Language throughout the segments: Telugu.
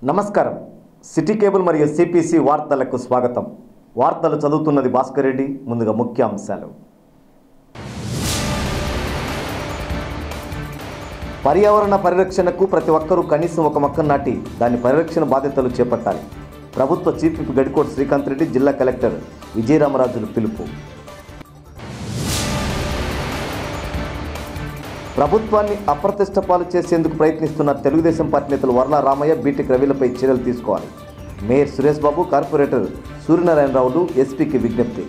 నమస్కారం సిటీ కేబుల్ మరియు సిపిసి వార్తలకు స్వాగతం వార్తలు చదువుతున్నది భాస్కర్ రెడ్డి ముందుగా ముఖ్యాంశాలు పర్యావరణ పరిరక్షణకు ప్రతి ఒక్కరూ కనీసం ఒక మొక్కను నాటి దాని పరిరక్షణ బాధ్యతలు చేపట్టాలి ప్రభుత్వ చీఫ్ విప్ గడికోట్ శ్రీకాంత్ రెడ్డి జిల్లా కలెక్టర్ విజయరామరాజులు పిలుపు ప్రభుత్వాన్ని అప్రతిష్ట పాలు చేసేందుకు ప్రయత్నిస్తున్న తెలుగుదేశం పార్టీ నేతలు వర్ల రామయ్య బీటెక్ రవిలపై చర్యలు తీసుకోవాలి మేయర్ సురేష్ బాబు కార్పొరేటర్ సూర్యనారాయణరావులు ఎస్పీకి విజ్ఞప్తి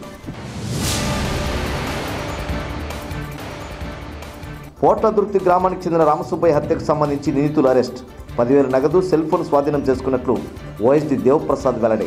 పోట్లదుర్తి గ్రామానికి చెందిన రామసుబ్బయ్య హత్యకు సంబంధించి నిందితులు అరెస్ట్ పదివేల నగదు సెల్ ఫోన్ స్వాధీనం చేసుకున్నట్లు ఓఎస్డీ దేవప్రసాద్ వెల్లడి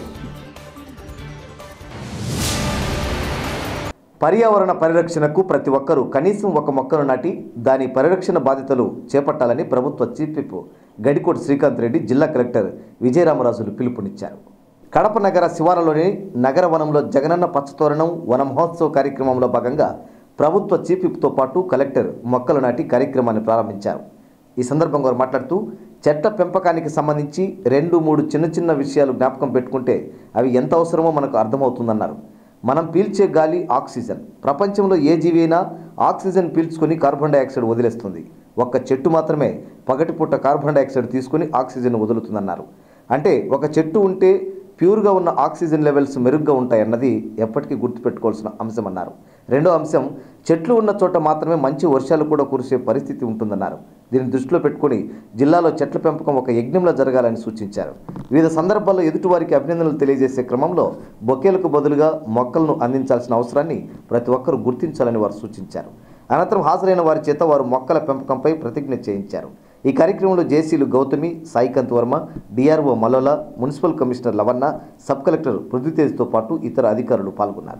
పర్యావరణ పరిరక్షణకు ప్రతి ఒక్కరూ కనీసం ఒక మొక్కను నాటి దాని పరిరక్షణ బాధ్యతలు చేపట్టాలని ప్రభుత్వ చీఫ్ విప్ గడికోటి శ్రీకాంత్ రెడ్డి జిల్లా కలెక్టర్ విజయరామరాజులు పిలుపునిచ్చారు కడప నగర శివారులోని నగర వనంలో జగనన్న పచ్చతోరణం వన మహోత్సవ కార్యక్రమంలో భాగంగా ప్రభుత్వ చీఫ్ విప్తో పాటు కలెక్టర్ మొక్కలు నాటి కార్యక్రమాన్ని ప్రారంభించారు ఈ సందర్భంగా వారు మాట్లాడుతూ చెట్ల పెంపకానికి సంబంధించి రెండు మూడు చిన్న చిన్న విషయాలు జ్ఞాపకం పెట్టుకుంటే అవి ఎంత అవసరమో మనకు అర్థమవుతుందన్నారు మనం పీల్చే గాలి ఆక్సిజన్ ప్రపంచంలో ఏ జీవి అయినా ఆక్సిజన్ పీల్చుకొని కార్బన్ డైఆక్సైడ్ వదిలేస్తుంది ఒక్క చెట్టు మాత్రమే పగటిపూట కార్బన్ డైఆక్సైడ్ తీసుకొని ఆక్సిజన్ వదులుతుందన్నారు అంటే ఒక చెట్టు ఉంటే ప్యూర్గా ఉన్న ఆక్సిజన్ లెవెల్స్ మెరుగ్గా ఉంటాయన్నది ఎప్పటికీ గుర్తుపెట్టుకోవాల్సిన అంశం అన్నారు రెండో అంశం చెట్లు ఉన్న చోట మాత్రమే మంచి వర్షాలు కూడా కురిసే పరిస్థితి ఉంటుందన్నారు దీన్ని దృష్టిలో పెట్టుకుని జిల్లాలో చెట్ల పెంపకం ఒక యజ్ఞంలో జరగాలని సూచించారు వివిధ సందర్భాల్లో ఎదుటివారికి అభినందనలు తెలియజేసే క్రమంలో బొకేలకు బదులుగా మొక్కలను అందించాల్సిన అవసరాన్ని ప్రతి ఒక్కరూ గుర్తించాలని వారు సూచించారు అనంతరం హాజరైన వారి చేత వారు మొక్కల పెంపకంపై ప్రతిజ్ఞ చేయించారు ఈ కార్యక్రమంలో జేసీలు Gautami Saikanth Varma DRO Malola municipal commissioner Lavanna sub collector పృథ్వీతేజ్తో పాటు ఇతర అధికారులు పాల్గొన్నారు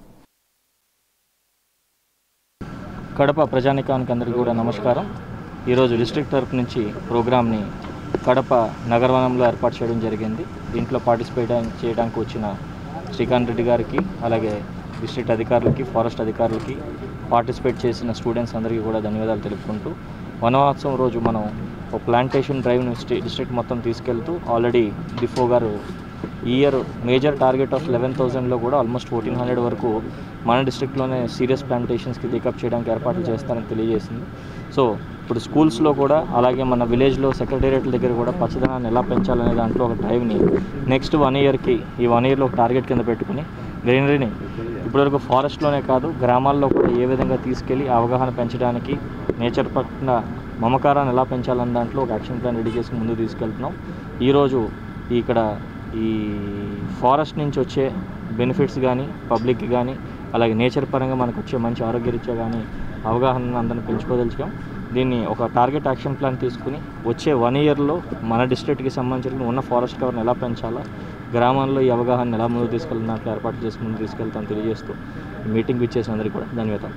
కడప ప్రజానికానికి అందరికీ కూడా నమస్కారం ఈరోజు డిస్ట్రిక్ట్ తరపు నుంచి ప్రోగ్రామ్ని కడప నగరవనంలో ఏర్పాటు చేయడం జరిగింది దీంట్లో పార్టిసిపేట్ చేయడానికి వచ్చిన శ్రీకాంత్ రెడ్డి గారికి అలాగే డిస్ట్రిక్ట్ అధికారులకి ఫారెస్ట్ అధికారులకి పార్టిసిపేట్ చేసిన స్టూడెంట్స్ అందరికీ కూడా ధన్యవాదాలు తెలుపుకుంటూ వనవాత్సవం రోజు మనం ఒక ప్లాంటేషన్ డ్రైవ్ని డిస్ట్రిక్ట్ మొత్తం తీసుకెళ్తూ ఆల్రెడీ డిఫో గారు ఈ year major target of eleven థౌసండ్లో కూడా ఆల్మోస్ట్ ఫోర్టీన్ హండ్రెడ్ వరకు మన డిస్ట్రిక్ట్లోనే సీరియస్ ప్లాంటేషన్స్కి టేకప్ చేయడానికి ఏర్పాట్లు చేస్తారని తెలియజేసింది సో ఇప్పుడు స్కూల్స్లో కూడా అలాగే మన విలేజ్లో సెక్రటేరియట్ల దగ్గర కూడా పచ్చదనాన్ని ఎలా పెంచాలనే దాంట్లో ఒక డ్రైవ్ని నెక్స్ట్ వన్ ఇయర్కి ఈ వన్ ఇయర్లో ఒక టార్గెట్ కింద పెట్టుకుని గ్రీనరీని ఇప్పటివరకు ఫారెస్ట్లోనే కాదు గ్రామాల్లో కూడా ఏ విధంగా తీసుకెళ్ళి అవగాహన పెంచడానికి నేచర్ పట్ల మమకారాన్ని ఎలా పెంచాలన్న దాంట్లో ఒక యాక్షన్ ప్లాన్ రెడీ చేసి ముందుకు తీసుకెళ్తున్నాం ఈరోజు ఇక్కడ ఈ ఫారెస్ట్ నుంచి వచ్చే బెనిఫిట్స్ కానీ పబ్లిక్కి కానీ అలాగే నేచర్ పరంగా మనకు వచ్చే మంచి ఆరోగ్యరీత్యా కానీ అవగాహన అందరిని పెంచుకోదలుచుకాం దీన్ని ఒక టార్గెట్ యాక్షన్ ప్లాన్ తీసుకుని వచ్చే వన్ ఇయర్లో మన డిస్ట్రిక్ట్కి సంబంధించిన ఉన్న ఫారెస్ట్ కవర్ని ఎలా పెంచాలా గ్రామాల్లో ఈ అవగాహన ఎలా ముందుకు తీసుకెళ్ళిన దాంట్లో ఏర్పాటు చేసి ముందుకు తీసుకెళ్తాం తెలియజేస్తూ ఈ మీటింగ్ ఇచ్చేసిన అందరికీ కూడా ధన్యవాదాలు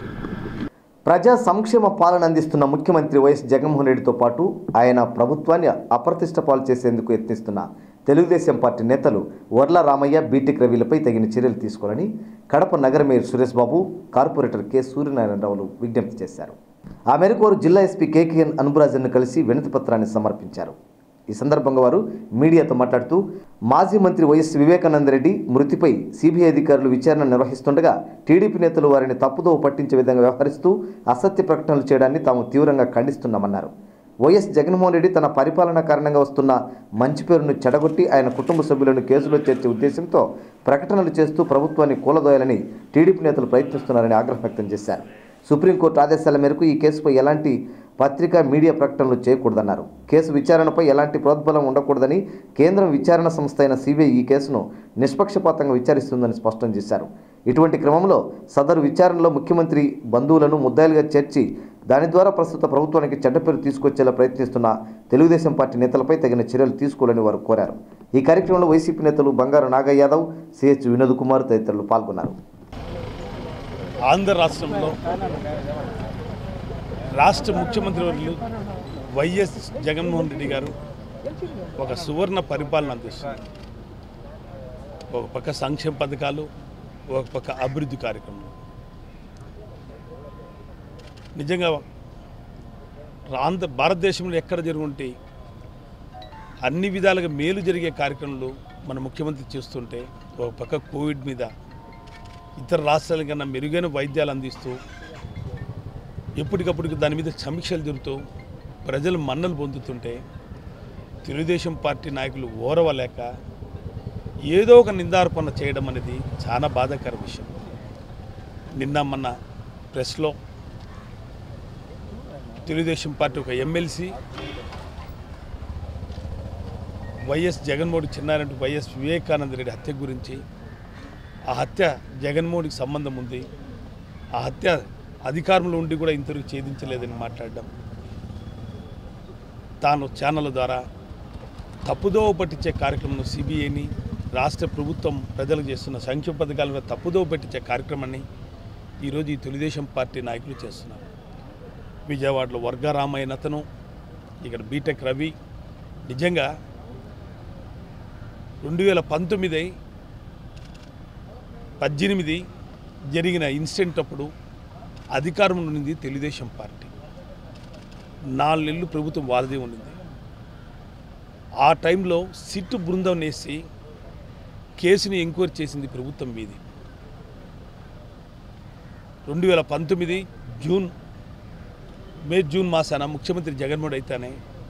ప్రజా సంక్షేమ పాలన అందిస్తున్న ముఖ్యమంత్రి వైఎస్ జగన్మోహన్ రెడ్డితో పాటు ఆయన ప్రభుత్వాన్ని అప్రతిష్ట పాలు చేసేందుకు యత్నిస్తున్న తెలుగుదేశం పార్టీ నేతలు వర్ల రామయ్య బీటెక్ రవిలపై తగిన చర్యలు తీసుకోవాలని కడప నగర mayor Suresh Babu corporator K సూర్యనారాయణరావులు విజ్ఞప్తి చేశారు ఆ మేరకు వారు జిల్లా ఎస్పీ కేకేఎన్ అనుబరాజన్ను కలిసి వినతి పత్రాన్ని సమర్పించారు ఈ సందర్భంగా వారు మీడియాతో మాట్లాడుతూ మాజీ మంత్రి వైఎస్ వివేకానంద రెడ్డి మృతిపై సిబిఐ అధికారులు విచారణ నిర్వహిస్తుండగా టీడీపీ నేతలు వారిని తప్పుదోవ పట్టించే విధంగా వ్యవహరిస్తూ అసత్య ప్రకటనలు చేయడాన్ని తాము తీవ్రంగా ఖండిస్తున్నామన్నారు వైఎస్ జగన్మోహన్ రెడ్డి తన పరిపాలన కారణంగా వస్తున్న మంచి పేరును చెడగొట్టి ఆయన కుటుంబ సభ్యులను కేసులో చేర్చే ఉద్దేశంతో ప్రకటనలు చేస్తూ ప్రభుత్వాన్ని కూలదోయాలని టీడీపీ నేతలు ప్రయత్నిస్తున్నారని ఆగ్రహం వ్యక్తం చేశారు సుప్రీంకోర్టు ఆదేశాల మేరకు ఈ కేసుపై ఎలాంటి పత్రికా మీడియా ప్రకటనలు చేయకూడదన్నారు కేసు విచారణపై ఎలాంటి ప్రోద్బలం ఉండకూడదని కేంద్రం విచారణ సంస్థ అయిన సిబిఐ ఈ కేసును నిష్పక్షపాతంగా విచారిస్తుందని స్పష్టం చేశారు ఇటువంటి క్రమంలో సదరు విచారణలో ముఖ్యమంత్రి బంధువులను ముద్దాయిలుగా చేర్చి దాని ద్వారా ప్రస్తుత ప్రభుత్వానికి చెడ్డ పేరు తీసుకొచ్చేలా ప్రయత్నిస్తున్న తెలుగుదేశం పార్టీ నేతలపై తగిన చర్యలు తీసుకోవాలని వారు కోరారు ఈ కార్యక్రమంలో వైసీపీ నేతలు బంగారు నాగయ్య యాదవ్ సిహెచ్ వినోద్ కుమార్ తదితరులు పాల్గొన్నారు ఆంధ్ర రాష్ట్రంలో రాష్ట్ర ముఖ్యమంత్రి వర్యులు వైఎస్ జగన్మోహన్ రెడ్డి గారు ఒక సువర్ణ పరిపాలన అందిస్తున్నారు ఒక పక్క సంక్షేమ పథకాలు ఒక పక్క అభివృద్ధి కార్యక్రమాలు నిజంగా ఆంధ్ర భారతదేశంలో ఎక్కడ జరుగుంటే అన్ని విధాలుగా మేలు జరిగే కార్యక్రమాలు మన ముఖ్యమంత్రి చేస్తుంటే ఒక పక్క కోవిడ్ మీద ఇతర రాష్ట్రాల కన్నా మెరుగైన వైద్యాలు అందిస్తూ ఎప్పటికప్పుడు దాని మీద సమీక్షలు జరుగుతూ ప్రజలు మన్నలు పొందుతుంటే తెలుగుదేశం పార్టీ నాయకులు ఓరవలేక ఏదో ఒక నిందార్పణ చేయడం అనేది చాలా బాధాకర విషయం నిన్న మొన్న ప్రెస్లో తెలుగుదేశం పార్టీ ఒక MLC YS Jaganmohan Chinnareddy YS Vivekananda Reddy హత్య గురించి ఆ హత్య జగన్మోహన్కి సంబంధం ఉంది ఆ హత్య అధికారంలో ఉండి కూడా ఇంతవరకు ఛేదించలేదని మాట్లాడడం తాను ఛానల్ ద్వారా తప్పుదోవ పట్టించే కార్యక్రమం సిబిఐని రాష్ట్ర ప్రభుత్వం ప్రజలకు చేస్తున్న సంక్షేమ పథకాల మీద తప్పుదోవ పట్టించే కార్యక్రమాన్ని ఈరోజు ఈ తెలుగుదేశం పార్టీ నాయకులు చేస్తున్నారు విజయవాడలో వర్గారామయ్య అతను ఇక్కడ బీటెక్ రవి నిజంగా రెండు వేల పంతొమ్మిది పద్దెనిమిది జరిగిన ఇన్సిడెంట్ అప్పుడు అధికారంలో ఉన్నది తెలుగుదేశం పార్టీ నాలుగు నెలలు ప్రభుత్వం వారధి ఉండింది ఆ టైంలో సిట్ బృందం వేసి కేసుని ఎంక్వైరీ చేసింది ప్రభుత్వం మీది రెండు వేల పంతొమ్మిది జూన్ మే జూన్ మాసాన ముఖ్యమంత్రి జగన్మోహన్ అయితేనే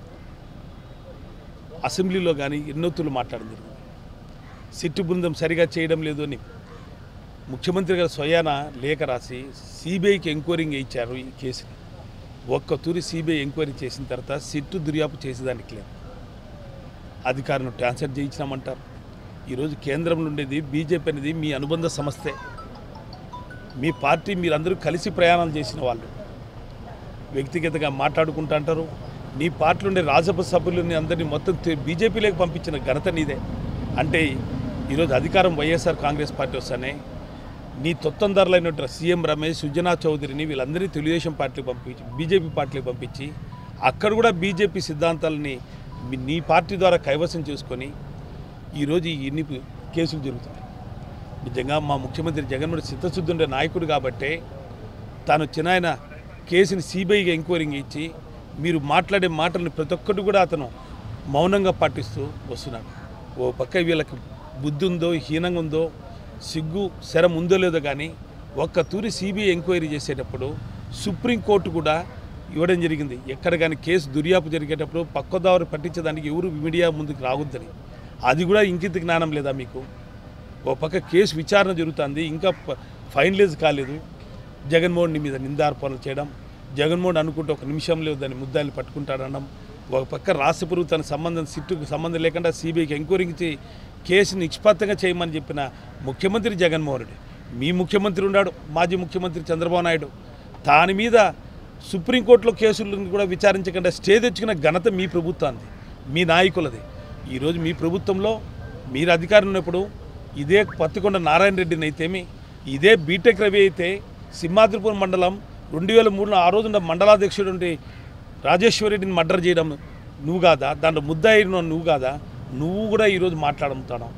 అసెంబ్లీలో కానీ ఎన్నొత్తులు మాట్లాడడం జరిగింది సిట్టు బృందం సరిగా చేయడం లేదు అని ముఖ్యమంత్రి గారు స్వయాన లేఖ రాసి సిబిఐకి ఎంక్వైరింగ్ ఇచ్చారు ఈ కేసుని ఒక్క తూరి సిబిఐ ఎంక్వైరీ చేసిన తర్వాత సిట్టు దర్యాప్తు చేసేదానికి లేదు అధికారులను ట్రాన్స్ఫర్ చేయించినామంటారు ఈరోజు కేంద్రంలో ఉండేది బీజేపీ అనేది మీ అనుబంధ సంస్థే మీ పార్టీ మీరందరూ కలిసి ప్రయాణం చేసిన వాళ్ళు వ్యక్తిగతంగా మాట్లాడుకుంటా అంటారు నీ పార్టీలో ఉండే రాజ్యసభ సభ్యులని అందరినీ మొత్తం తే- బీజేపీలోకి పంపించిన ఘనత నీదే అంటే ఈరోజు అధికారం వైఎస్ఆర్ కాంగ్రెస్ పార్టీ వస్తానే నీ తొత్తందారులైనటువంటి సీఎం రమేష్ సుజనా చౌదరిని వీళ్ళందరినీ తెలుగుదేశం పార్టీకి పంపించి బీజేపీ పార్టీకి పంపించి అక్కడ కూడా బీజేపీ సిద్ధాంతాలని మీ- నీ పార్టీ ద్వారా కైవసం చేసుకొని ఈరోజు ఈ ఎన్ని కేసులు జరుగుతున్నాయి నిజంగా మా ముఖ్యమంత్రి జగన్మోహన్ చిత్తశుద్ధి ఉండే నాయకుడు కాబట్టే తాను చిన్నాయన కేసుని సిబిఐగా ఎంక్వైరింగ్ ఇచ్చి మీరు మాట్లాడే మాటలను ప్రతి ఒక్కటి కూడా అతను మౌనంగా పాటిస్తూ వస్తున్నాడు ఓ పక్క వీళ్ళకి బుద్ధి ఉందో హీనంగా ఉందో సిగ్గు శరం ఉందో లేదో కానీ ఒక్క తూరి సిబిఐ ఎంక్వైరీ చేసేటప్పుడు సుప్రీంకోర్టు కూడా ఇవ్వడం జరిగింది ఎక్కడ కానీ కేసు దుర్యాపు జరిగేటప్పుడు పక్కదారు పట్టించేదానికి ఎవరు మీడియా ముందుకు రావద్దని అది కూడా ఇంకిత జ్ఞానం లేదా మీకు ఓ పక్క కేసు విచారణ జరుగుతుంది ఇంకా ప- ఫైనలైజ్ కాలేదు జగన్మోహన్ ని మీద నిందార్పణలు చేయడం జగన్మోహన్ అనుకుంటే ఒక నిమిషంలో దాన్ని ముద్దాయిలు పట్టుకుంటాడనడం ఒక పక్క రాష్ట్ర ప్రభుత్వానికి సంబంధం సిట్టుకు సంబంధం లేకుండా సిబిఐకి ఎంక్వైరీ ఇచ్చి కేసుని నిష్పత్తంగా చేయమని చెప్పిన ముఖ్యమంత్రి జగన్మోహన్ రెడ్డి మీ ముఖ్యమంత్రి ఉన్నాడు మాజీ ముఖ్యమంత్రి చంద్రబాబు నాయుడు దాని మీద సుప్రీంకోర్టులో కేసులను కూడా విచారించకుండా స్టే తెచ్చుకున్న ఘనత మీ ప్రభుత్వాన్ని మీ నాయకులది ఈరోజు మీ ప్రభుత్వంలో మీరు అధికారం ఉన్నప్పుడు ఇదే పత్తికొండ నారాయణ రెడ్డిని అయితేమి ఇదే బీటెక్ రవి అయితే సింహాద్రిపురం మండలం రెండు వేల మూడులో ఆ రోజున మండలాధ్యక్షుడు ఉండి రాజేశ్వరరెడ్డిని మర్డర్ చేయడం నువ్వు కాదా దాంట్లో ముద్దాయిన నువ్వు కాదా నువ్వు కూడా ఈరోజు మాట్లాడుతాను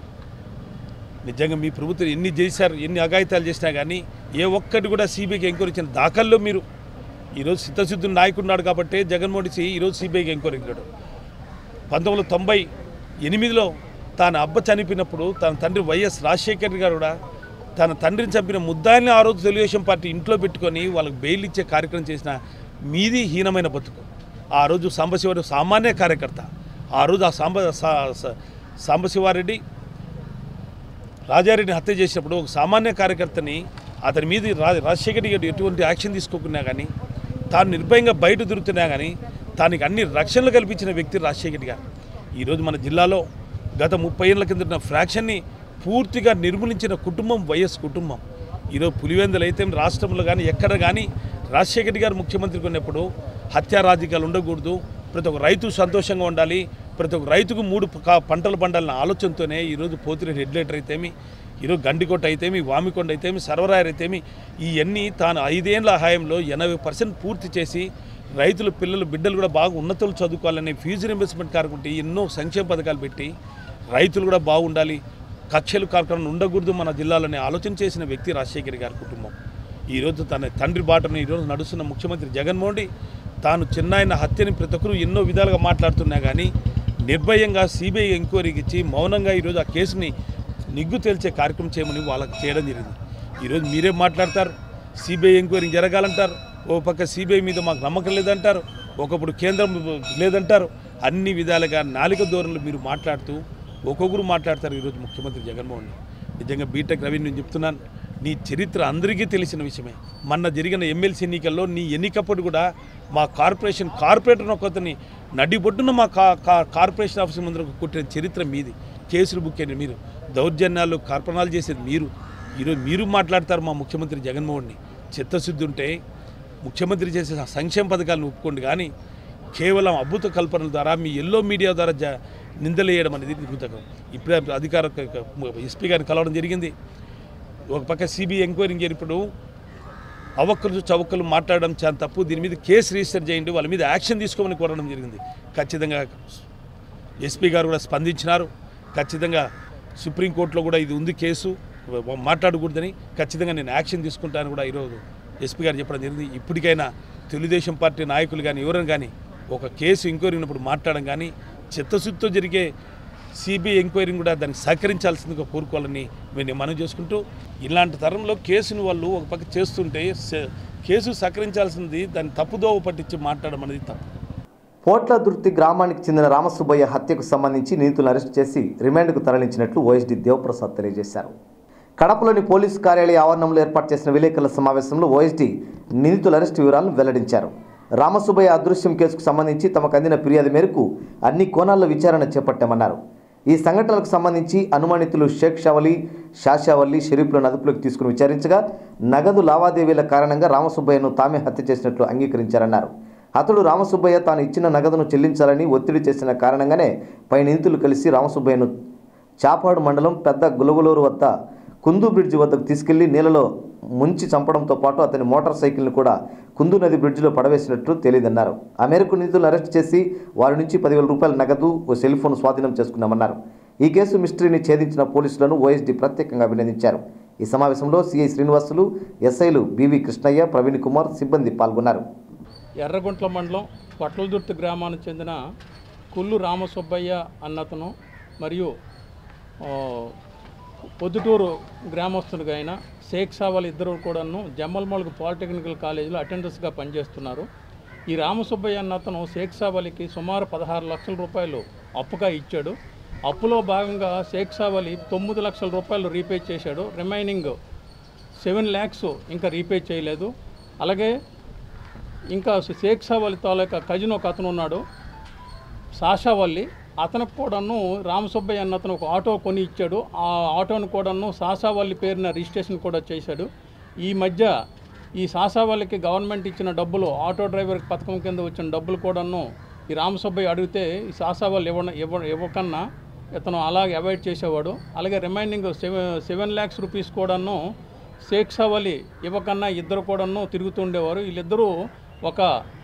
నిజంగా మీ ప్రభుత్వం ఎన్ని చేశారు ఎన్ని అఘాయితాలు చేసినా కానీ ఏ ఒక్కటి కూడా సిబిఐకి ఎంక్వైరీ ఇచ్చిన దాఖల్లో మీరు ఈరోజు సిద్ధసిద్ధుడు నాయకుడు ఉన్నాడు కాబట్టి జగన్మోహన్ రెడ్డి ఈరోజు సిబిఐకి ఎంక్వైరీ ఇచ్చాడు పంతొమ్మిది వందల తొంభై ఎనిమిదిలో తాను అబ్బ చనిపోయినప్పుడు తన తండ్రి వైఎస్ రాజశేఖర్ గారు కూడా తన తండ్రిని చంపిన ముద్దాయిని ఆ రోజు తెలుగుదేశం పార్టీ ఇంట్లో పెట్టుకొని వాళ్ళకి బెయిల్ ఇచ్చే కార్యక్రమం చేసిన మీది హీనమైన బతుకు ఆ రోజు సాంబశివారెడ్డి సామాన్య కార్యకర్త ఆ రోజు ఆ సాంబ సా- సా- సాంబశివారెడ్డి రాజారెడ్డిని హత్య చేసినప్పుడు ఒక సామాన్య కార్యకర్తని అతని మీద రా రాజశేఖర్ రెడ్డి ఎటువంటి యాక్షన్ తీసుకోకున్నా కానీ తాను నిర్భయంగా బయట దొరుకుతున్నా కానీ తానికి అన్ని రక్షణలు కల్పించిన వ్యక్తి రాజశేఖర్ రెడ్డి గారు ఈరోజు మన జిల్లాలో గత ముప్పై ఏళ్ళ కింద ఉన్న ఫ్రాక్షన్ని పూర్తిగా నిర్మూలించిన కుటుంబం వైఎస్ కుటుంబం ఈరోజు పులివెందులు అయితే రాష్ట్రంలో కానీ ఎక్కడ కానీ రాజశేఖర రెడ్డి గారు ముఖ్యమంత్రికి ఉన్నప్పుడు హత్యా రాజకీయాలు ఉండకూడదు ప్రతి ఒక్క రైతు సంతోషంగా ఉండాలి ప్రతి ఒక్క రైతుకు మూడు ప- పంటలు పండాలన్న ఆలోచనతోనే ఈరోజు పోతిరెడ్డి హెడ్లైటర్ అయితేమి ఈరోజు గండికోట అయితేమి వామికొండ అయితేమి సర్వరాయర్ అయితేమి ఇవన్నీ తాను ఐదేళ్ల హాయంలో ఎనభై పర్సెంట్ పూర్తి చేసి రైతులు పిల్లలు బిడ్డలు కూడా బాగా ఉన్నతులు చదువుకోవాలనే ఫీజు రింబర్స్మెంట్ కార్యక్రమం ఎన్నో సంక్షేమ పథకాలు పెట్టి రైతులు కూడా బాగుండాలి కక్షలు కార్యక్రమం ఉండకూడదు మన జిల్లాలోనే ఆలోచన చేసిన వ్యక్తి రాజశేఖర్ గారి కుటుంబం ఈరోజు తన తండ్రి బాటను ఈరోజు నడుస్తున్న ముఖ్యమంత్రి జగన్మోహన్ రెడ్డి తాను చిన్నాయన హత్యని ప్రతి ఒక్కరు ఎన్నో విధాలుగా మాట్లాడుతున్నా కానీ నిర్భయంగా సిబిఐ ఎంక్వైరీకి ఇచ్చి మౌనంగా ఈరోజు ఆ కేసుని నిగ్గు తేల్చే కార్యక్రమం చేయమని వాళ్ళకి చేయడం జరిగింది ఈరోజు మీరే మాట్లాడతారు సిబిఐ ఎంక్వైరీ జరగాలంటారు ఓ పక్క సిబిఐ మీద మాకు నమ్మకం లేదంటారు ఒకప్పుడు కేంద్రం లేదంటారు అన్ని విధాలుగా నాలిక ధోరణులు మీరు మాట్లాడుతూ ఒక్కొక్కరు మాట్లాడతారు ఈరోజు ముఖ్యమంత్రి జగన్మోహన్ రెడ్డి. నిజంగా బీటెక్ రవి నేను చెప్తున్నాను నీ చరిత్ర అందరికీ తెలిసిన విషయమే మొన్న జరిగిన ఎమ్మెల్సీ ఎన్నికల్లో నీ ఎన్నికప్పుడు కూడా మా కార్పొరేషన్ కార్పొరేటర్ ఒకతని నడిబొడ్డున మా కా కా- కార్పొరేషన్ ఆఫీస్ ముందర కొట్టిన చరిత్ర మీది కేసులు బుక్ అయిన మీరు దౌర్జన్యాలు కార్పణాలు చేసేది మీరు ఈరోజు మీరు మాట్లాడతారు మా ముఖ్యమంత్రి జగన్మోహన్ని చిత్తశుద్ధి ఉంటే ముఖ్యమంత్రి చేసే సంక్షేమ పథకాలను ఒప్పుకోండి కానీ కేవలం అద్భుత కల్పనల ద్వారా మీ ఎల్లో మీడియా ద్వారా జ నిందలేయడం అనేది నిరుతకం ఇప్పుడే అధికార ఎస్పీ గారిని కలవడం జరిగింది ఒక పక్క సిబిఐ ఎంక్వైరీ జరిపినప్పుడు అవక్కలు చవక్కలు మాట్లాడడం చాలా తప్పు దీని మీద కేసు రిజిస్టర్ చేయండి వాళ్ళ మీద యాక్షన్ తీసుకోమని కోరడం జరిగింది ఖచ్చితంగా ఎస్పీ గారు కూడా స్పందించినారు ఖచ్చితంగా సుప్రీంకోర్టులో కూడా ఇది ఉంది కేసు మాట్లాడకూడదని ఖచ్చితంగా నేను యాక్షన్ తీసుకుంటాను కూడా ఈరోజు ఎస్పీ గారు చెప్పడం జరిగింది ఇప్పటికైనా తెలుగుదేశం పార్టీ నాయకులు కానీ ఎవరైనా కానీ ఒక కేసు ఎంక్వైరీ ఉన్నప్పుడు మాట్లాడడం కానీ చిత్తశుద్ధితో జరిగే సిబిఐ ఎంక్వైరీని కూడా దానికి సహకరించాల్సిందిగా కోరుకోవాలని మేము మనం చేసుకుంటూ ఇలాంటి తరంలో కేసును వాళ్ళు ఒక పక్క చేస్తుంటే స- కేసు సహకరించాల్సింది దాన్ని తప్పుదోవ పట్టించి మాట్లాడడం అనేది తప్పు పోట్ల దుర్తి గ్రామానికి చెందిన రామసుబ్బయ్య హత్యకు సంబంధించి నిందితులను అరెస్ట్ చేసి రిమాండ్కు తరలించినట్లు ఓఎస్డీ దేవప్రసాద్ తెలియజేశారు కడపలోని పోలీసు కార్యాలయ ఆవరణంలో ఏర్పాటు చేసిన విలేకరుల సమావేశంలో ఓఎస్డీ నిందితుల అరెస్టు వివరాలను వెల్లడించారు రామసుబ్బయ్య అదృశ్యం కేసుకు సంబంధించి తమకు అందిన ఫిర్యాదు మేరకు అన్ని కోణాల్లో విచారణ చేపట్టామన్నారు ఈ సంఘటనలకు సంబంధించి అనుమానితులు షేక్ షవలి షాషావల్లి షరీఫ్లను అదుపులోకి తీసుకుని విచారించగా నగదు లావాదేవీల కారణంగా రామసుబ్బయ్యను తామే హత్య చేసినట్లు అంగీకరించారన్నారు అతడు రామసుబ్బయ్య తాను ఇచ్చిన నగదును చెల్లించాలని ఒత్తిడి చేసిన కారణంగానే పై నిందితులు కలిసి రామసుబ్బయ్యను చాపాడు మండలం పెద్ద గులగులూరు వద్ద కుందు బ్రిడ్జి వద్దకు తీసుకెళ్లి నీళ్ళలో ముంచి చంపడంతో పాటు అతని మోటార్ సైకిల్ను కూడా కుందు నది బ్రిడ్జిలో పడవేసినట్లు తెలియదన్నారు ఆ మేరకు నిందితులను అరెస్ట్ చేసి వారి నుంచి పదివేల రూపాయల నగదు ఓ సెల్ ఫోన్ స్వాధీనం చేసుకున్నామన్నారు ఈ కేసు మిస్టరీని ఛేదించిన పోలీసులను ఓఎస్డీ ప్రత్యేకంగా అభినందించారు ఈ సమావేశంలో సిఐ శ్రీనివాసులు ఎస్ఐలు బివి కృష్ణయ్య ప్రవీణ్ కుమార్ సిబ్బంది పాల్గొన్నారు ఎర్రగుంట్ల మండలం పట్లదుర్తి గ్రామానికి చెందిన కుల్లు రామసుబ్బయ్య అన్నతను మరియు ఆ, పొద్దుటూరు గ్రామస్తునిగా అయిన షేక్ సావల్ ఇద్దరు కూడాను జమ్మల్మలుగు పాలిటెక్నికల్ కాలేజీలో అటెండర్స్గా పనిచేస్తున్నారు ఈ రామసుబ్బయ్య అన్న అతను షేక్ సావలికి సుమారు పదహారు లక్షల రూపాయలు అప్పుగా ఇచ్చాడు అప్పులో భాగంగా షేక్ సావలి తొమ్మిది లక్షల రూపాయలు రీపే చేశాడు రిమైనింగ్ సెవెన్ ల్యాక్స్ ఇంకా రీపే చేయలేదు అలాగే ఇంకా షేక్ సావలి తాలూకా కజిన్ ఒక అతను ఉన్నాడు సాషావల్లి అతనికి కూడాను రామసుబ్బయ్య అన్న అతను ఒక ఆటో కొని ఇచ్చాడు ఆ ఆటోను కూడాను సాసావల్లి పేరున రిజిస్ట్రేషన్ కూడా చేశాడు ఈ మధ్య ఈ సాసావల్లికి గవర్నమెంట్ ఇచ్చిన డబ్బులు ఆటో డ్రైవర్కి పథకం కింద వచ్చిన డబ్బులు కూడాను ఈ రామసుబ్బయ్య అడిగితే ఈ సాసావల్లి ఇవ్వ ఇవ్వ ఇవ్వకన్నా ఇతను అలాగే అవాయిడ్ చేసేవాడు అలాగే remaining seven seven lakhs rupees కూడాను షేక్ సవలి ఇవ్వకన్నా ఇద్దరు కూడాను తిరుగుతుండేవారు వీళ్ళిద్దరూ ఒక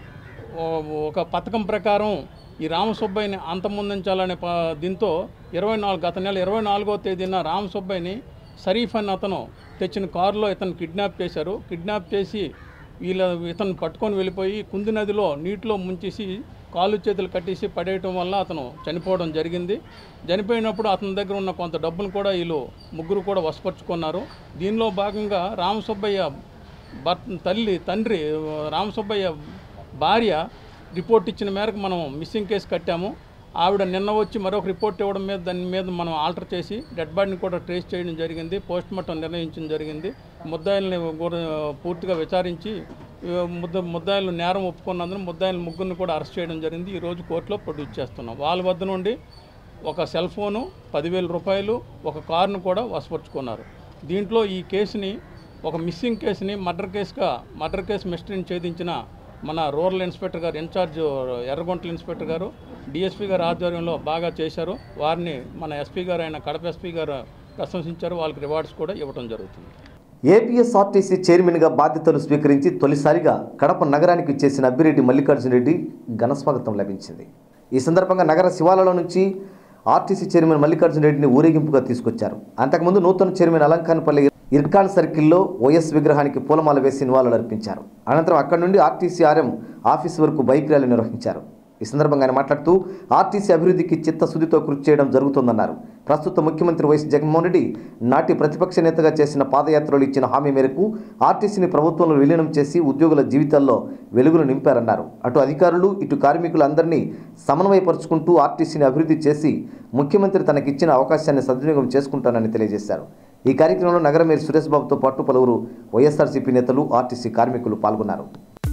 ఓ- ఒక పథకం ప్రకారం ఈ రామసుబ్బయ్యని అంతమొందించాలనే ప దీంతో ఇరవై నాలుగు గత నెల ఇరవై నాలుగో తేదీన రామసుబ్బయ్యని షరీఫ్ అని అతను తెచ్చిన కారులో ఇతను కిడ్నాప్ చేశారు కిడ్నాప్ చేసి వీళ్ళ ఇతను పట్టుకొని వెళ్ళిపోయి కుంది నదిలో నీటిలో ముంచేసి కాళ్ళు చేతులు కట్టేసి పడేయటం వల్ల అతను చనిపోవడం జరిగింది చనిపోయినప్పుడు అతని దగ్గర ఉన్న కొంత డబ్బును కూడా వీళ్ళు ముగ్గురు కూడా వశపరుచుకున్నారు దీనిలో భాగంగా రామసుబ్బయ్య భర్త తల్లి తండ్రి రామసుబ్బయ్య భార్య రిపోర్ట్ ఇచ్చిన మేరకు మనం మిస్సింగ్ కేసు కట్టాము ఆవిడ నిన్న వచ్చి మరొక రిపోర్ట్ ఇవ్వడం మీద దాని మీద మనం ఆల్టర్ చేసి డెడ్ బాడీని కూడా ట్రేస్ చేయడం జరిగింది పోస్ట్ మార్టం నిర్ణయించడం జరిగింది ముద్దాయిల్ని కూడా పూర్తిగా విచారించి ఆ, ముద్ద ముద్దాయిలు నేరం ఒప్పుకున్నందున ముద్దాయిల ముగ్గురిని కూడా అరెస్ట్ చేయడం జరిగింది ఈరోజు కోర్టులో ప్రొడ్యూస్ చేస్తున్నాం వాళ్ళ వద్ద నుండి ఒక సెల్ ఫోను పదివేల రూపాయలు ఒక కారును కూడా వశపరుచుకున్నారు దీంట్లో ఈ కేసుని ఒక మిస్సింగ్ కేసుని మర్డర్ కేసుగా మర్డర్ కేసు మిస్టరీని ఛేదించిన మన రూరల్ ఇన్స్పెక్టర్ గారు ఇన్ఛార్జ్ ఎర్రగొంటల ఇన్స్పెక్టర్ గారు డిఎస్పీ గారు ఆధ్వర్యంలో బాగా చేశారు వారిని మన ఎస్పీ గారు అయిన కడప ఎస్పీ గారు ప్రశంసించారు వాళ్ళకి రివార్డ్స్ కూడా ఇవ్వడం జరుగుతుంది ఏపీఎస్ఆర్టీసీ చైర్మన్గా బాధ్యతలు స్వీకరించి తొలిసారిగా కడప నగరానికి చేసిన అబ్బిరెడ్డి మల్లికార్జున రెడ్డి ఘనస్వాగతం లభించింది ఈ సందర్భంగా నగర శివాలలో నుంచి ఆర్టీసీ చైర్మన్ మల్లికార్జున రెడ్డిని ఊరేగింపుగా తీసుకొచ్చారు అంతకుముందు నూతన చైర్మన్ అలంకాన్పల్లి ఇర్కాన్ సర్కిల్లో వైఎస్ విగ్రహానికి పూలమాల వేసి నివాళులు అర్పించారు అనంతరం అక్కడి నుండి ఆర్టీసీ ఆర్ఎం ఆఫీస్ వరకు బైక్ ర్యాలీ నిర్వహించారు ఈ సందర్భంగా ఆయన మాట్లాడుతూ ఆర్టీసీ అభివృద్ధికి చిత్తశుద్ధితో కృషి చేయడం జరుగుతోందన్నారు ప్రస్తుత ముఖ్యమంత్రి వైఎస్ జగన్మోహన్ రెడ్డి నాటి ప్రతిపక్ష నేతగా చేసిన పాదయాత్రలో ఇచ్చిన హామీ మేరకు ఆర్టీసీని ప్రభుత్వంలో విలీనం చేసి ఉద్యోగుల జీవితాల్లో వెలుగులు నింపారన్నారు అటు అధికారులు ఇటు కార్మికులు అందరినీ సమన్వయపరుచుకుంటూ ఆర్టీసీని అభివృద్ధి చేసి ముఖ్యమంత్రి తనకిచ్చిన అవకాశాన్ని సద్వినియోగం చేసుకుంటానని తెలియజేశారు ఈ కార్యక్రమంలో నగర మేయర్ సురేష్ బాబుతో పాటు పలువురు వైఎస్ఆర్సీపీ నేతలు ఆర్టీసీ కార్మికులు పాల్గొన్నారు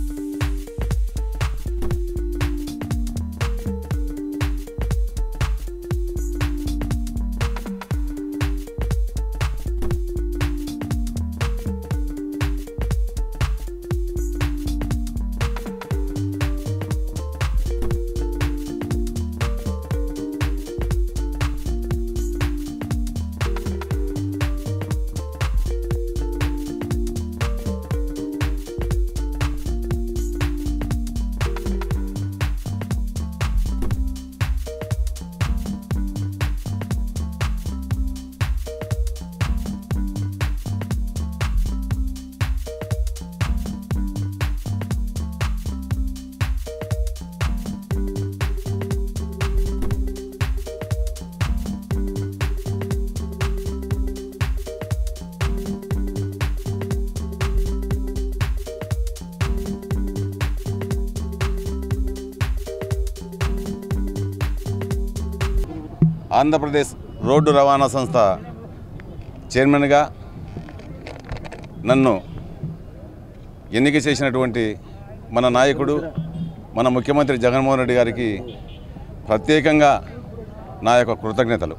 ఆంధ్రప్రదేశ్ రోడ్డు రవాణా సంస్థ చైర్మన్గా నన్ను ఎన్నిక చేసినటువంటి మన నాయకుడు మన ముఖ్యమంత్రి జగన్మోహన్ రెడ్డి గారికి ప్రత్యేకంగా నా యొక్క కృతజ్ఞతలు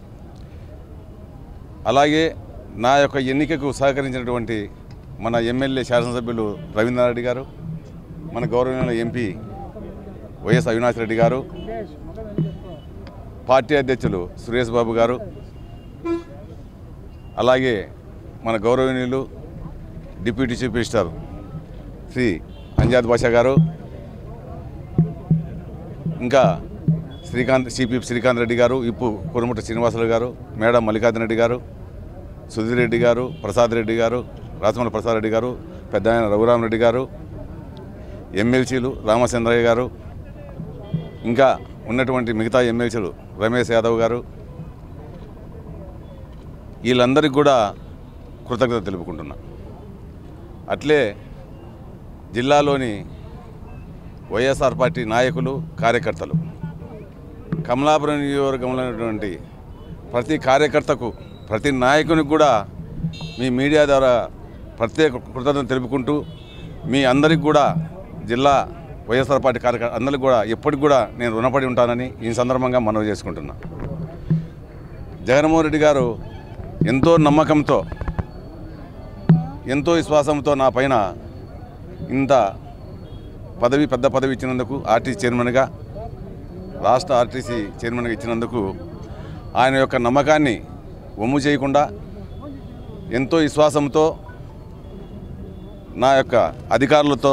అలాగే నా యొక్క ఎన్నికకు సహకరించినటువంటి మన ఎమ్మెల్యే శాసనసభ్యులు రవీంద్రారెడ్డి గారు మన గౌరవనీయ ఎంపీ వైఎస్ అవినాష్ రెడ్డి గారు పార్టీ అధ్యక్షులు సురేష్ బాబు గారు అలాగే మన గౌరవనీయులు deputy chief minister Shri Amzad Basha గారు ఇంకా శ్రీకాంత్ సిపి శ్రీకాంత్ రెడ్డి గారు ఇప్పు కురుముట శ్రీనివాసరావు గారు మేడం మల్లికార్జున రెడ్డి గారు సుధీర్ రెడ్డి గారు ప్రసాద్ రెడ్డి గారు రాజమౌళి ప్రసాద్ రెడ్డి గారు పెద్ద ఆయన రఘురామరెడ్డి గారు ఎమ్మెల్సీలు రామచంద్రయ్య గారు ఇంకా ఉన్నటువంటి మిగతా ఎమ్మెల్సీలు రమేష్ యాదవ్ గారు వీళ్ళందరికీ కూడా కృతజ్ఞత తెలుపుకుంటున్నా అట్లే జిల్లాలోని వైఎస్ఆర్ పార్టీ నాయకులు కార్యకర్తలు కమలాపురం నియోజకవర్గంలో ఉన్నటువంటి ప్రతి కార్యకర్తకు ప్రతి నాయకునికి కూడా మీ మీడియా ద్వారా ప్రత్యేక కృతజ్ఞత తెలుపుకుంటూ మీ అందరికి కూడా జిల్లా వైఎస్ఆర్ పార్టీ కార్యకర్త అందరికి కూడా ఎప్పటికి కూడా నేను రుణపడి ఉంటానని ఈ సందర్భంగా మనవి చేసుకుంటున్నా జగన్మోహన్ రెడ్డి గారు ఎంతో నమ్మకంతో ఎంతో విశ్వాసంతో నా పైన ఇంత పదవి పెద్ద పదవి ఇచ్చినందుకు ఆర్టీసీ చైర్మన్గా రాష్ట్ర ఆర్టీసీ చైర్మన్గా ఇచ్చినందుకు ఆయన యొక్క నమ్మకాన్ని ఒమ్ము చేయకుండా ఎంతో విశ్వాసంతో నా యొక్క అధికారులతో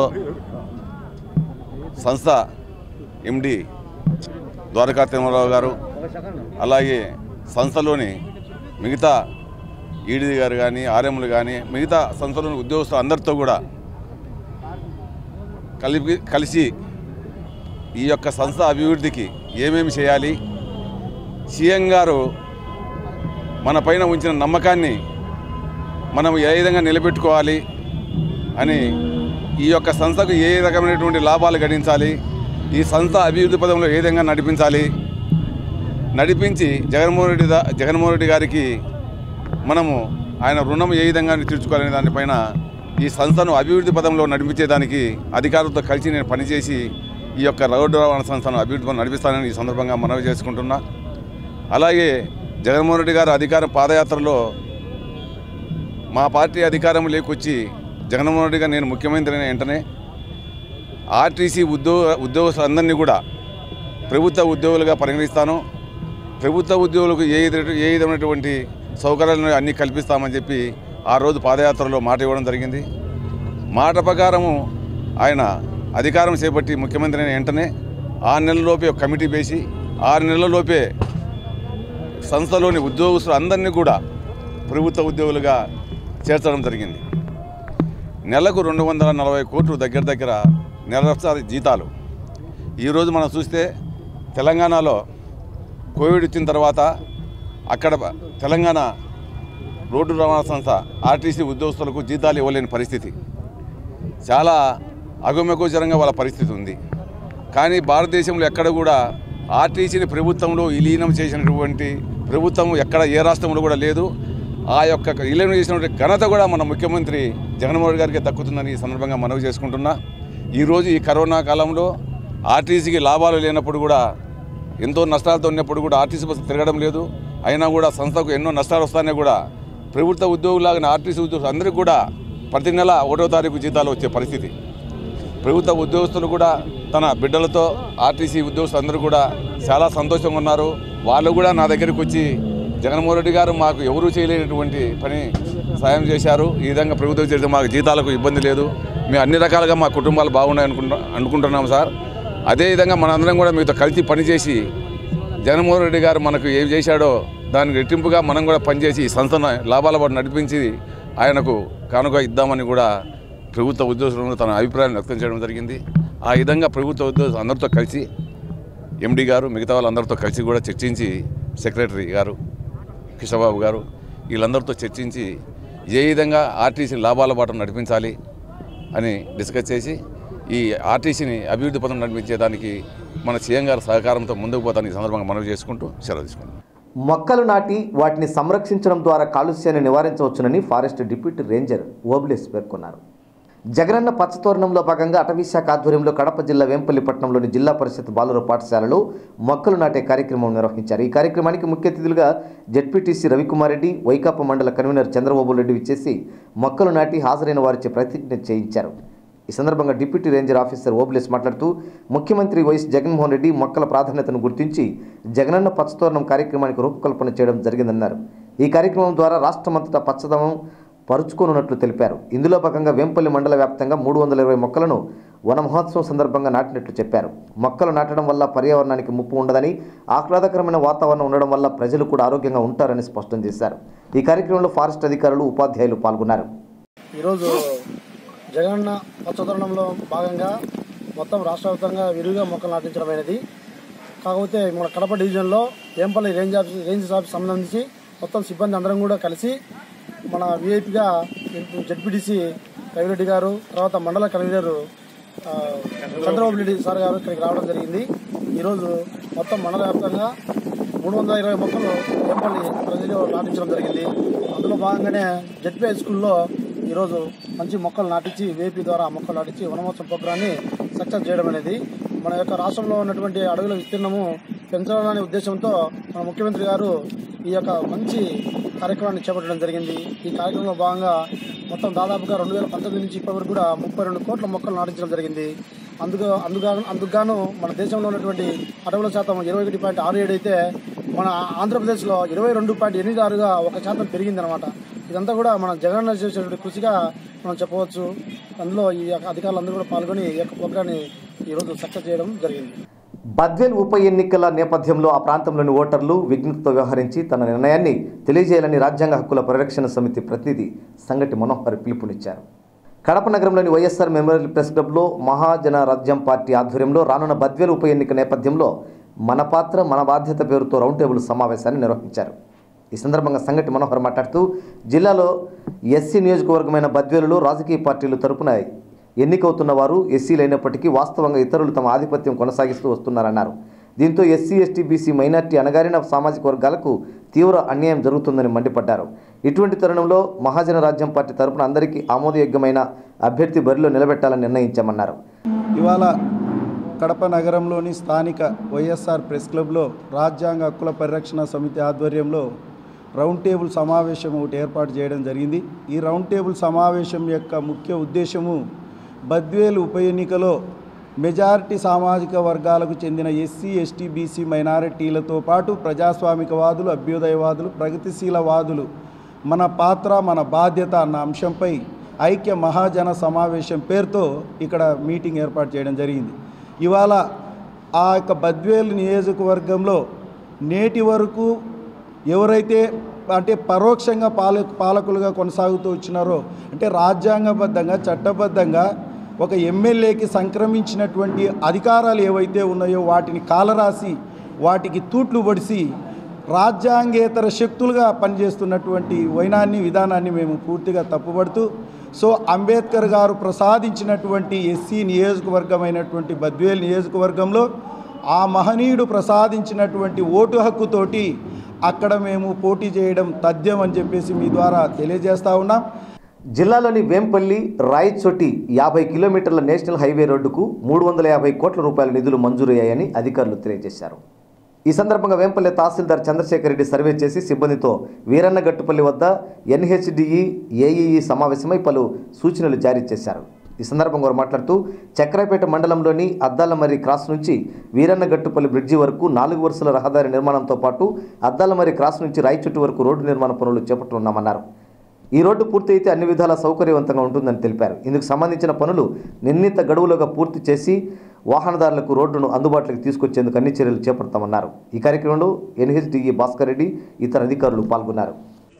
సంస్థ ఎండి ద్వారకా తిరుమలరావు గారు అలాగే సంస్థలోని మిగతా ఈడీ గారు కానీ ఆర్ఎంలు కానీ మిగతా సంస్థలోని ఉద్యోగస్తులు అందరితో కూడా కలిపి కలిసి ఈ యొక్క సంస్థ అభివృద్ధికి ఏమేమి చేయాలి సీఎం గారు మన పైన ఉంచిన నమ్మకాన్ని మనం ఏ విధంగా నిలబెట్టుకోవాలి అని ఈ యొక్క సంస్థకు ఏ రకమైనటువంటి లాభాలు గడించాలి ఈ సంస్థ అభివృద్ధి పదంలో ఏ విధంగా నడిపించాలి నడిపించి జగన్మోహన్ రెడ్డి దా- జగన్మోహన్ రెడ్డి గారికి మనము ఆయన రుణం ఏ విధంగా తీర్చుకోవాలనే దానిపైన ఈ సంస్థను అభివృద్ధి పదంలో నడిపించేదానికి అధికారులతో కలిసి నేను పనిచేసి ఈ యొక్క రోడ్డు రవాణా సంస్థను అభివృద్ధి పనులు నడిపిస్తానని ఈ సందర్భంగా మనవి చేసుకుంటున్నా అలాగే జగన్మోహన్ రెడ్డి గారు అధికారం పాదయాత్రలో మా పార్టీ అధికారం లేకొచ్చి జగన్మోహన్ రెడ్డి గారు నేను ముఖ్యమంత్రి అయిన వెంటనే ఆర్టీసీ ఉద్యోగ ఉద్యోగస్తులందరినీ కూడా ప్రభుత్వ ఉద్యోగులుగా పరిగణిస్తాను ప్రభుత్వ ఉద్యోగులకు ఏ విధ- ఏ విధమైనటువంటి సౌకర్యాలను అన్నీ కల్పిస్తామని చెప్పి ఆ రోజు పాదయాత్రలో మాట ఇవ్వడం జరిగింది మాట ప్రకారము ఆయన అధికారం చేపట్టి ముఖ్యమంత్రి అయిన వెంటనే ఆరు నెలలలోపే ఒక కమిటీ వేసి ఆరు నెలలలోపే సంస్థలోని ఉద్యోగస్తులు అందరినీ కూడా ప్రభుత్వ ఉద్యోగులుగా చేర్చడం జరిగింది నెలకు రెండు వందల నలభై కోట్లు దగ్గర దగ్గర నెలసరి జీతాలు ఈరోజు మనం చూస్తే తెలంగాణలో కోవిడ్ వచ్చిన తర్వాత అక్కడ తెలంగాణ రోడ్డు రవాణా సంస్థ ఆర్టీసీ ఉద్యోగస్తులకు జీతాలు ఇవ్వలేని పరిస్థితి చాలా అగమ్యగోచరంగా వాళ్ళ పరిస్థితి ఉంది కానీ భారతదేశంలో ఎక్కడ కూడా ఆర్టీసీని ప్రభుత్వంలో విలీనం చేసినటువంటి ప్రభుత్వం ఎక్కడ ఏ రాష్ట్రంలో కూడా లేదు ఆ యొక్క విలీనం చేసినటువంటి ఘనత కూడా మన ముఖ్యమంత్రి జగన్మోహన్ రెడ్డి గారికి దక్కుతుందని ఈ సందర్భంగా మనవి చేసుకుంటున్నా ఈరోజు ఈ కరోనా కాలంలో ఆర్టీసీకి లాభాలు లేనప్పుడు కూడా ఎంతో నష్టాలతో ఉన్నప్పుడు కూడా ఆర్టీసీ బస్సు తిరగడం లేదు అయినా కూడా సంస్థకు ఎన్నో నష్టాలు వస్తానే కూడా ప్రభుత్వ ఉద్యోగులాగా ఆర్టీసీ ఉద్యోగులు అందరికీ కూడా ప్రతి నెల ఒకటో తారీఖు జీతాలు వచ్చే పరిస్థితి ప్రభుత్వ ఉద్యోగస్తులు కూడా తన బిడ్డలతో ఆర్టీసీ ఉద్యోగస్తులు అందరూ కూడా చాలా సంతోషంగా ఉన్నారు వాళ్ళు కూడా నా దగ్గరికి వచ్చి జగన్మోహన్ రెడ్డి గారు మాకు ఎవరూ చేయలేనటువంటి పని సాయం చేశారు ఈ విధంగా ప్రభుత్వం చేస్తే మాకు జీతాలకు ఇబ్బంది లేదు మేము అన్ని రకాలుగా మా కుటుంబాలు బాగున్నాయి అనుకుంటా అనుకుంటున్నాం సార్ అదేవిధంగా మనందరం కూడా మీతో కలిసి పనిచేసి జగన్మోహన్ రెడ్డి గారు మనకు ఏం చేశాడో దానికి రెట్టింపుగా మనం కూడా పనిచేసి ఈ సంస్థను లాభాల పాటు నడిపించి ఆయనకు కానుక ఇద్దామని కూడా ప్రభుత్వ ఉద్యోగులు తన అభిప్రాయాన్ని వ్యక్తం చేయడం జరిగింది ఆ విధంగా ప్రభుత్వ ఉద్యోగులు అందరితో కలిసి ఎండి గారు మిగతా వాళ్ళందరితో కలిసి కూడా చర్చించి సెక్రటరీ గారు కృష్ణబాబు గారు వీళ్ళందరితో చర్చించి ఏ విధంగా ఆర్టీసీ లాభాల బాట నడిపించాలి అని డిస్కస్ చేసి ఈ ఆర్టీసీని అభివృద్ధి పథం నడిపించేదానికి మన సీఎం గారి సహకారంతో ముందుకు పోతాను ఈ సందర్భంగా మనవి చేసుకుంటూ సెలవు తీసుకుంటాం మొక్కలు నాటి వాటిని సంరక్షించడం ద్వారా కాలుష్యాన్ని నివారించవచ్చునని ఫారెస్ట్ డిప్యూటీ రేంజర్ ఓబ్లేస్ పేర్కొన్నారు జగనన్న పచ్చతోరణంలో భాగంగా అటవీ శాఖ ఆధ్వర్యంలో కడప జిల్లా వేంపల్లి పట్టణంలోని జిల్లా పరిషత్ బాలుర పాఠశాలలో మొక్కలు నాటే కార్యక్రమం నిర్వహించారు ఈ కార్యక్రమానికి ముఖ్య అతిథులుగా జెడ్పీటీసీ రవికుమార్ రెడ్డి వైకాపా మండల కన్వీనర్ చంద్రబాబు రెడ్డి విచ్చేసి మొక్కలు నాటి హాజరైన వారిచే ప్రతిజ్ఞ చేయించారు ఈ సందర్భంగా డిప్యూటీ రేంజర్ ఆఫీసర్ ఓబ్లేస్ మాట్లాడుతూ ముఖ్యమంత్రి వైఎస్ జగన్మోహన్ రెడ్డి మొక్కల ప్రాధాన్యతను గుర్తించి జగనన్న పచ్చతోరణం కార్యక్రమానికి రూపకల్పన చేయడం జరిగిందన్నారు ఈ కార్యక్రమం ద్వారా రాష్ట్రమంతటా పచ్చదనం పరుచుకోనున్నట్లు తెలిపారు ఇందులో భాగంగా వేంపల్లి మండల వ్యాప్తంగా మూడు వందల ఇరవై మొక్కలను వన మహోత్సవం సందర్భంగా నాటినట్లు చెప్పారు మొక్కలు నాటడం వల్ల పర్యావరణానికి ముప్పు ఉండదని ఆహ్లాదకరమైన వాతావరణం ఉండడం వల్ల ప్రజలు కూడా ఆరోగ్యంగా ఉంటారని స్పష్టం చేశారు ఈ కార్యక్రమంలో ఫారెస్ట్ అధికారులు ఉపాధ్యాయులు పాల్గొన్నారు ఈరోజు జగనన్న పచ్చదనంలో భాగంగా మొత్తం రాష్ట్ర వ్యాప్తంగా విరివిగా మొక్కలు నాటించడం అనేది కాకపోతే మన కడప డివిజన్లో Empalli range office range office సంబంధించి మొత్తం సిబ్బంది అందరం కూడా కలిసి మన విఐపిగా జడ్పీటీసీ రవిరెడ్డి గారు తర్వాత మండల కన్వీనర్ ఆ, చంద్రబాబు రెడ్డి సార్ గారు ఇక్కడికి రావడం జరిగింది ఈరోజు మొత్తం మండల వ్యాప్తంగా మూడు వందల ఇరవై మొక్కలు ఏంపల్లి ప్రజలు నాటించడం జరిగింది అందులో భాగంగానే జడ్పీ హై స్కూల్లో ఈరోజు మంచి మొక్కలు నాటించి వేపీ ద్వారా మొక్కలు నాటించి వనమోత్సవం ప్రోగ్రాన్ని సక్సెస్ చేయడం అనేది మన యొక్క రాష్ట్రంలో ఉన్నటువంటి అడవుల విస్తీర్ణము పెంచాలనే ఉద్దేశంతో మన ముఖ్యమంత్రి గారు ఈ యొక్క మంచి కార్యక్రమాన్ని చేపట్టడం జరిగింది ఈ కార్యక్రమంలో భాగంగా మొత్తం దాదాపుగా రెండు వేల పంతొమ్మిది నుంచి ఇప్పటి వరకు కూడా ముప్పై రెండు కోట్ల మొక్కలు నాటించడం జరిగింది అందుకు అందుగా అందుకుగాను మన దేశంలో ఉన్నటువంటి అడవుల శాతం ఇరవై ఒకటి పాయింట్ ఆరు ఏడు అయితే మన ఆంధ్రప్రదేశ్లో ఇరవై రెండు పాయింట్ ఎనిమిది ఆరుగా ఒక శాతం పెరిగిందనమాట ఇదంతా కూడా మన జగనన్న చేసేటువంటి కృషిగా మనం చెప్పవచ్చు అందులో ఈ యొక్క అధికారులందరూ కూడా పాల్గొని ఈ యొక్క ప్రోగ్రాన్ని ఈరోజు సక్సెస్ చేయడం జరిగింది బద్వేల్ ఉప ఎన్నికల నేపథ్యంలో ఆ ప్రాంతంలోని ఓటర్లు విఘ్నతతో వ్యవహరించి తన నిర్ణయాన్ని తెలియజేయాలని రాజ్యాంగ హక్కుల పరిరక్షణ సమితి ప్రతినిధి సంగటి మనోహర్ పిలుపునిచ్చారు కడప నగరంలోని వైఎస్ఆర్ మెమోరియల్ ప్రెస్ క్లబ్లో మహాజన రాజ్యం పార్టీ ఆధ్వర్యంలో రానున్న బద్వేల్ ఉప ఎన్నిక నేపథ్యంలో మన పాత్ర మన బాధ్యత పేరుతో రౌండ్ టేబుల్ సమావేశాన్ని నిర్వహించారు ఈ సందర్భంగా సంగటి మనోహర్ మాట్లాడుతూ జిల్లాలో ఎస్సీ నియోజకవర్గమైన బద్వేలులో రాజకీయ పార్టీలు తరపున ఎన్నికవుతున్న వారు ఎస్సీలు అయినప్పటికీ వాస్తవంగా ఇతరులు తమ ఆధిపత్యం కొనసాగిస్తూ వస్తున్నారన్నారు దీంతో ఎస్సీ ఎస్టీ బీసీ మైనార్టీ అణగారిన సామాజిక వర్గాలకు తీవ్ర అన్యాయం జరుగుతుందని మండిపడ్డారు ఇటువంటి తరుణంలో మహాజన రాజ్యం పార్టీ తరపున అందరికీ ఆమోదయోగ్యమైన అభ్యర్థి బరిలో నిలబెట్టాలని నిర్ణయించామన్నారు ఇవాళ కడప నగరంలోని స్థానిక వైఎస్ఆర్ ప్రెస్ క్లబ్లో రాజ్యాంగ హక్కుల పరిరక్షణ సమితి ఆధ్వర్యంలో రౌండ్ టేబుల్ సమావేశం ఒకటి ఏర్పాటు చేయడం జరిగింది ఈ రౌండ్ టేబుల్ సమావేశం యొక్క ముఖ్య ఉద్దేశము బద్వేలు ఉప ఎన్నికలో మెజారిటీ సామాజిక వర్గాలకు చెందిన ఎస్సీ ఎస్టీ బీసీ మైనారిటీలతో పాటు ప్రజాస్వామికవాదులు అభ్యుదయవాదులు ప్రగతిశీలవాదులు మన పాత్ర మన బాధ్యత అన్న అంశంపై ఐక్య మహాజన సమావేశం పేరుతో ఇక్కడ మీటింగ్ ఏర్పాటు చేయడం జరిగింది ఇవాళ ఆ యొక్క బద్వేలు నియోజకవర్గంలో నేటి వరకు ఎవరైతే అంటే పరోక్షంగా పాల పాలకులుగా కొనసాగుతూ వచ్చినారో అంటే రాజ్యాంగబద్ధంగా చట్టబద్ధంగా ఒక ఎమ్మెల్యేకి సంక్రమించినటువంటి అధికారాలు ఏవైతే ఉన్నాయో వాటిని కాలరాసి వాటికి తూట్లు పొడిసి రాజ్యాంగేతర శక్తులుగా పనిచేస్తున్నటువంటి వైనాన్ని విధానాన్ని మేము పూర్తిగా తప్పుపడుతూ సో అంబేద్కర్ గారు ప్రసాదించినటువంటి ఎస్సీ నియోజకవర్గమైనటువంటి బద్వేల్ నియోజకవర్గంలో ఆ మహనీయుడు ప్రసాదించినటువంటి ఓటు హక్కుతోటి అక్కడ మేము పోటీ చేయడం తథ్యం అని చెప్పేసి మీ ద్వారా తెలియజేస్తా ఉన్నాం జిల్లాలోని వేంపల్లి రాయచోటి యాభై కిలోమీటర్ల నేషనల్ హైవే రోడ్డుకు మూడు వందల యాభై కోట్ల రూపాయల నిధులు మంజూరయ్యాయని అధికారులు తెలియజేశారు ఈ సందర్భంగా వేంపల్లి తహసీల్దార్ చంద్రశేఖర్ రెడ్డి సర్వే చేసి సిబ్బందితో వీరన్నగట్టుపల్లి వద్ద ఎన్హెచ్డిఈ ఏఈఈ సమావేశమై పలు సూచనలు జారీ చేశారు ఈ సందర్భంగా వారు మాట్లాడుతూ చక్రాపేట మండలంలోని అద్దాలమర్రి క్రాస్ నుంచి వీరన్నగట్టుపల్లి బ్రిడ్జి వరకు నాలుగు వరుసల రహదారి నిర్మాణంతో పాటు అద్దాలమర్రి క్రాస్ నుంచి రాయచుట్టు వరకు రోడ్డు నిర్మాణ పనులు చేపట్టనున్నామన్నారు ఈ రోడ్డు పూర్తి అయితే అన్ని విధాల సౌకర్యవంతంగా ఉంటుందని తెలిపారు ఇందుకు సంబంధించిన పనులు నిర్ణీత గడువులుగా పూర్తి చేసి వాహనదారులకు రోడ్డును అందుబాటులోకి తీసుకొచ్చేందుకు అన్ని చర్యలు చేపడతామన్నారు ఈ కార్యక్రమంలో ఎన్హెచ్డిఈ భాస్కర్ రెడ్డి ఇతర అధికారులు పాల్గొన్నారు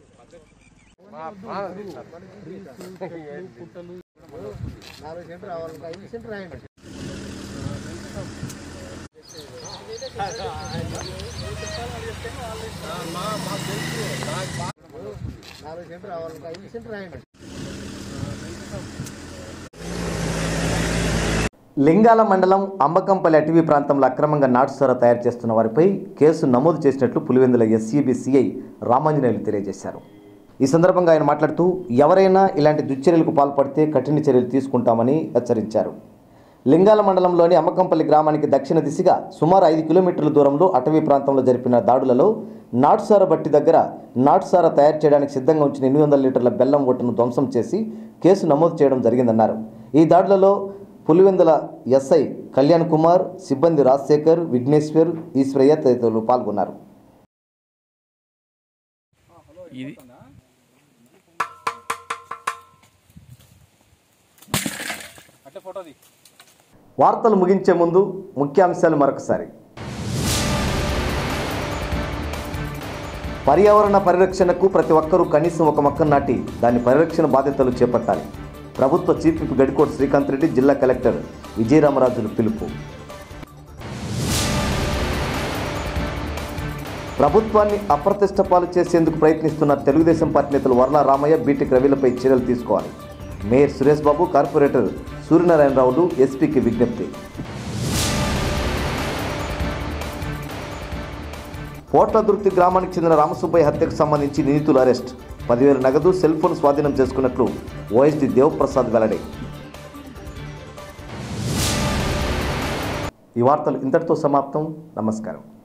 లింగాల మండలం అంబకంపల్లి అటవీ ప్రాంతంలో అక్రమంగా నాటుసారా తయారు చేస్తున్న వారిపై కేసు నమోదు చేసినట్లు పులివెందుల ఎస్సీబీ సిఐ రామాంజనేయులు తెలియజేశారు ఈ సందర్భంగా ఆయన మాట్లాడుతూ ఎవరైనా ఇలాంటి దుశ్చర్యలకు పాల్పడితే కఠిన చర్యలు తీసుకుంటామని హెచ్చరించారు లింగాల మండలంలోని అమ్మకంపల్లి గ్రామానికి దక్షిణ దిశగా సుమారు ఐదు కిలోమీటర్ల దూరంలో అటవీ ప్రాంతంలో జరిపిన దాడులలో నాటుసార బట్టి దగ్గర నాటుసార తయారు చేయడానికి సిద్ధంగా ఉంచిన ఎనిమిది వందల లీటర్ల బెల్లం ఓటును ధ్వంసం చేసి కేసు నమోదు చేయడం జరిగిందన్నారు ఈ దాడులలో పులివెందుల ఎస్ఐ కళ్యాణ్ కుమార్ సిబ్బంది రాజశేఖర్ విఘ్నేశ్వర్ ఈశ్వరయ్య తదితరులు పాల్గొన్నారు ఇది వార్తలు ముగించే ముందు ముఖ్యాంశాలు మరొకసారి పర్యావరణ పరిరక్షణకు ప్రతి ఒక్కరూ కనీసం ఒక మొక్కను నాటి దాని పరిరక్షణ బాధ్యతలు చేపట్టాలి ప్రభుత్వ చీఫ్ విప్ గడికోట శ్రీకాంత్ రెడ్డి జిల్లా కలెక్టర్ విజయరామరాజులు పిలుపు ప్రభుత్వాన్ని అప్రతిష్ట పాలు చేసేందుకు ప్రయత్నిస్తున్న తెలుగుదేశం పార్టీ నేతలు వర్ల రామయ్య బీటెక్ రవిలపై చర్యలు తీసుకోవాలి మేయర్ సురేష్ బాబు కార్పొరేటర్ సూర్యనారాయణరావులు ఎస్పీకి విజ్ఞప్తి పోట్లదుర్తి గ్రామానికి చెందిన రామసుబ్బయ్య హత్యకు సంబంధించి నిందితులు అరెస్ట్ పదివేల నగదు సెల్ ఫోన్ స్వాధీనం చేసుకున్నట్లు ఓఎస్డీ దేవప్రసాద్ వెల్లడి ఈ వార్తలు ఇంతటితో సమాప్తం నమస్కారం